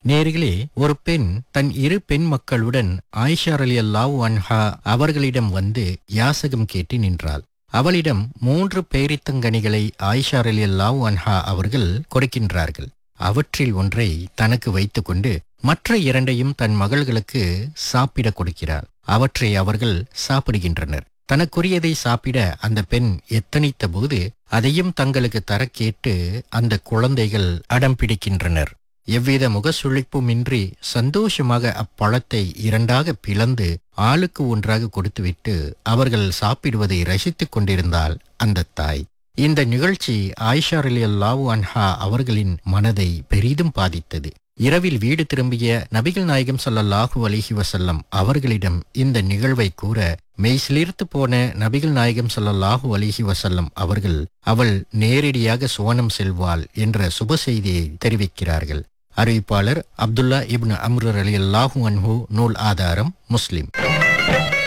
நேர்களே ஒரு பெண் தன் இரு பெண் மக்களுடன் ஆயிஷா அலி அல்லாஹ் அன்ஹா அவர்களிடம் வந்து யாசகம் கேட்டு நின்றாள் அவளிடம் மூன்று பேரித்தங்கனிகளை ஆயிஷா அலி அல்லாஹ் அன்ஹா அவர்கள் கொடுக்கின்றார்கள் அவற்றில் ஒன்றை தனக்கு வைத்துக்கொண்டு மற்ற இரண்டையும் தன் மகள்களுக்கு சாப்பிட கொடுக்கிறார் அவற்றை அவர்கள் சாப்பிடுகின்றனர் தனக்குரியதை சாப்பிட அந்த பெண் எத்தனித்த போது அதையும் தங்களுக்கு தர கேட்டு அந்த குழந்தைகள் அடம் பிடிக்கின்றனர் எவ்வித முகசுழிப்புமின்றி சந்தோஷமாக அப்பழத்தை இரண்டாக பிளந்து ஆளுக்கு ஒன்றாக கொடுத்துவிட்டு அவர்கள் சாப்பிடுவதை ரசித்துக் கொண்டிருந்தாள் அந்த தாய் இந்த நிகழ்ச்சி ஆயிஷா அல்லாஹு அன்ஹா அவர்களின் மனதை பெரிதும் பாதித்தது இரவில் வீடு திரும்பிய நபிகள் நாயகம் ஸல்லல்லாஹு அலைஹி வஸல்லம் அவர்களிடம் இந்த நிகழ்வை கூற மெய்சிலிர்த்து போன நபிகள் நாயகம் ஸல்லல்லாஹு அலைஹி வஸல்லம் அவர்கள் அவள் நேரடியாக சுவனம் செல்வாள் என்ற சுப செய்தியை தெரிவிக்கிறார்கள் அறிவிப்பாளர் அப்துல்லா இப்னு அம்ரு அலி அல்லாஹு அன்ஹு நூல் ஆதாரம் முஸ்லிம்